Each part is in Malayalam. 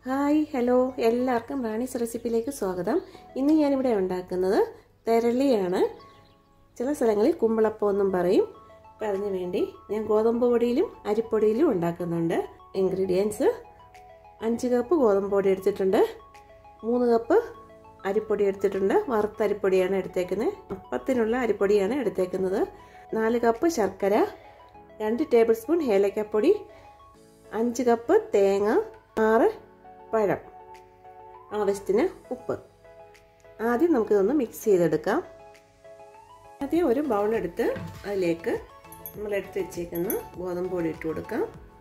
ഹായ് ഹലോ എല്ലാവർക്കും റാണീസ് റെസിപ്പിയിലേക്ക് സ്വാഗതം ഇന്ന് ഞാനിവിടെ ഉണ്ടാക്കുന്നത് തെരളിയാണ് ചില സ്ഥലങ്ങളിൽ കുമ്പളപ്പം എന്നും പറയും അപ്പം അതിന് വേണ്ടി ഞാൻ ഗോതമ്പ് പൊടിയിലും അരിപ്പൊടിയിലും ഉണ്ടാക്കുന്നുണ്ട് ഇൻഗ്രീഡിയൻസ് അഞ്ച് കപ്പ് ഗോതമ്പ് പൊടി എടുത്തിട്ടുണ്ട് മൂന്ന് കപ്പ് അരിപ്പൊടി എടുത്തിട്ടുണ്ട് വറുത്ത അരിപ്പൊടിയാണ് എടുത്തേക്കുന്നത് അപ്പത്തിനുള്ള അരിപ്പൊടിയാണ് എടുത്തേക്കുന്നത് നാല് കപ്പ് ശർക്കര രണ്ട് ടേബിൾ സ്പൂൺ ഏലക്കപ്പൊടി അഞ്ച് കപ്പ് തേങ്ങ ആറ് പഴം ആവശ്യത്തിന് ഉപ്പ് ആദ്യം നമുക്കിതൊന്ന് മിക്സ് ചെയ്തെടുക്കാം ആദ്യം ഒരു ബൗൾ എടുത്ത് അതിലേക്ക് നമ്മൾ എടുത്ത് വെച്ചേക്കുന്ന ഗോതമ്പ് പൊടി ഇട്ട് കൊടുക്കാം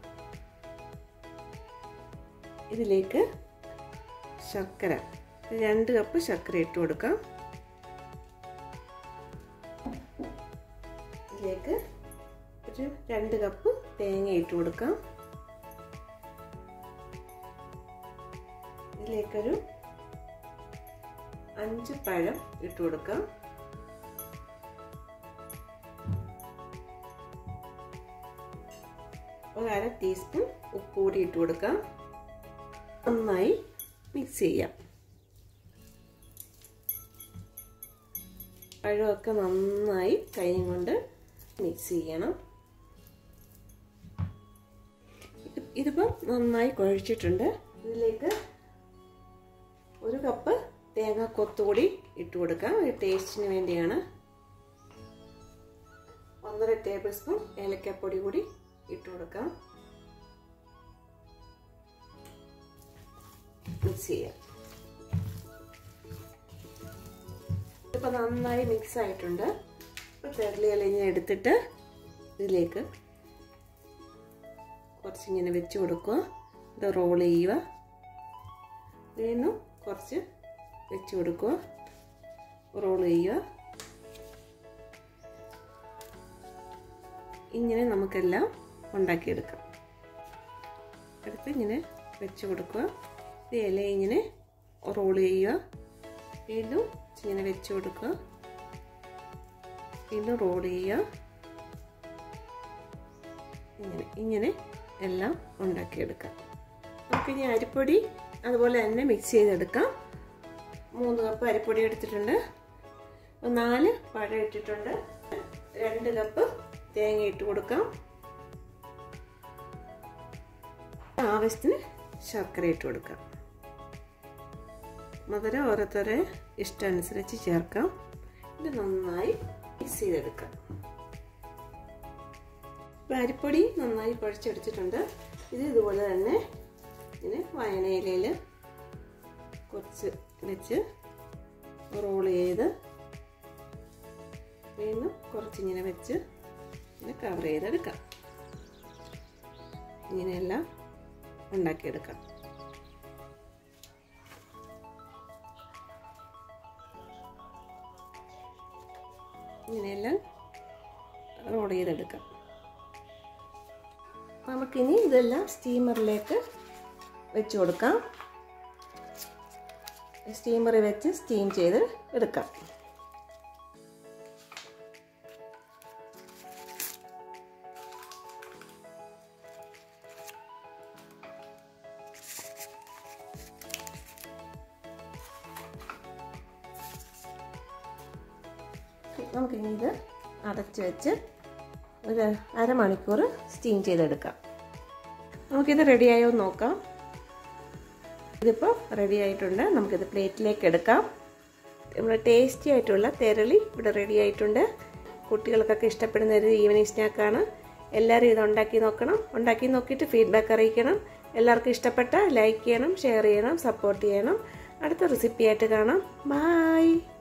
ഇതിലേക്ക് ശർക്കര രണ്ട് കപ്പ് ശർക്കര ഇട്ട് കൊടുക്കാം ഇതിലേക്ക് ഒരു രണ്ട് കപ്പ് തേങ്ങ ഇട്ട് കൊടുക്കാം ഇതിലേക്കൊരു അഞ്ച് പഴം ഇട്ട് കൊടുക്കാം ഒരു അര ടീസ്പൂൺ ഉപ്പ് കൂടി ഇട്ട് കൊടുക്കാം നന്നായി മിക്സ് ചെയ്യാം പഴമൊക്കെ നന്നായി കൈ കൊണ്ട് മിക്സ് ചെയ്യണം ഇതിപ്പം നന്നായി കുഴച്ചിട്ടുണ്ട് ഇതിലേക്ക് ഒരു കപ്പ് തേങ്ങ കൊത്തുകൂടി ഇട്ട് കൊടുക്കാം ഒരു ടേസ്റ്റിന് വേണ്ടിയാണ് ഒന്നര ടേബിൾ സ്പൂൺ ഏലക്കപ്പൊടി കൂടി ഇട്ട് കൊടുക്കാം മിക്സ് ചെയ്യാം ഇപ്പം നന്നായി മിക്സ് ആയിട്ടുണ്ട് ഇപ്പം തെരളിയെല്ലാം ഇങ്ങനെ എടുത്തിട്ട് ഇതിലേക്ക് കുറച്ചിങ്ങനെ വെച്ച് കൊടുക്കുക ഇത് റോൾ ചെയ്യുക വീണ്ടും കുറച്ച് വെച്ച് കൊടുക്കുക റോൾ ചെയ്യുക ഇങ്ങനെ നമുക്കെല്ലാം ഉണ്ടാക്കിയെടുക്കാം എടുത്ത് ഇങ്ങനെ വെച്ച് കൊടുക്കുക ഇത് ഇല ഇങ്ങനെ റോൾ ചെയ്യുക വീണ്ടും ഇങ്ങനെ വെച്ച് കൊടുക്കുക വീണ്ടും റോൾ ചെയ്യുക ഇങ്ങനെ ഇങ്ങനെ എല്ലാം ഉണ്ടാക്കിയെടുക്കാം നമുക്കിനി അരിപ്പൊടി അതുപോലെ തന്നെ മിക്സ് ചെയ്തെടുക്കാം മൂന്ന് കപ്പ് അരിപ്പൊടി എടുത്തിട്ടുണ്ട് നാല് പഴം ഇട്ടിട്ടുണ്ട് രണ്ട് കപ്പ് തേങ്ങ ഇട്ട് കൊടുക്കാം ആവശ്യത്തിന് ശർക്കര ഇട്ട് കൊടുക്കാം മധുരം ഓരോരുത്തരെ ഇഷ്ടമനുസരിച്ച് ചേർക്കാം ഇത് നന്നായി മിക്സ് ചെയ്തെടുക്കാം ഇപ്പം അരിപ്പൊടി നന്നായി കുഴച്ചെടുത്തിട്ടുണ്ട് ഇത് ഇതുപോലെ തന്നെ ഇങ്ങനെ വയനയിലയിൽ കുറച്ച് വെച്ച് റോൾ ചെയ്ത് വീണ്ടും കുറച്ചിങ്ങനെ വെച്ച് ഇങ്ങനെ കവർ ചെയ്തെടുക്കാം ഇങ്ങനെയെല്ലാം ഉണ്ടാക്കിയെടുക്കാം ഇങ്ങനെയെല്ലാം റോൾ ചെയ്തെടുക്കാം നമുക്കിനി ഇതെല്ലാം സ്റ്റീമറിലേക്ക് വെച്ച് കൊടുക്കാം സ്റ്റീമറിൽ വെച്ച് സ്റ്റീം ചെയ്ത് എടുക്കാം നമുക്കിനി ഇത് അടച്ച് വെച്ച് ഒരു അരമണിക്കൂർ സ്റ്റീം ചെയ്തെടുക്കാം നമുക്കിത് റെഡിയായോ നോക്കാം ഇതിപ്പോൾ റെഡി ആയിട്ടുണ്ട് നമുക്കിത് പ്ലേറ്റിലേക്ക് എടുക്കാം നമ്മുടെ ടേസ്റ്റി ആയിട്ടുള്ള തെരളി ഇവിടെ റെഡി ആയിട്ടുണ്ട് കുട്ടികൾക്കൊക്കെ ഇഷ്ടപ്പെടുന്ന ഒരു ഈവനിങ് സ്നാക്കാണ് എല്ലാവരും ഇത് ഉണ്ടാക്കി നോക്കണം ഉണ്ടാക്കി നോക്കിയിട്ട് ഫീഡ്ബാക്ക് അറിയിക്കണം എല്ലാവർക്കും ഇഷ്ടപ്പെട്ട ലൈക്ക് ചെയ്യണം ഷെയർ ചെയ്യണം സപ്പോർട്ട് ചെയ്യണം അടുത്ത റെസിപ്പി ആയിട്ട് കാണാം ബായ്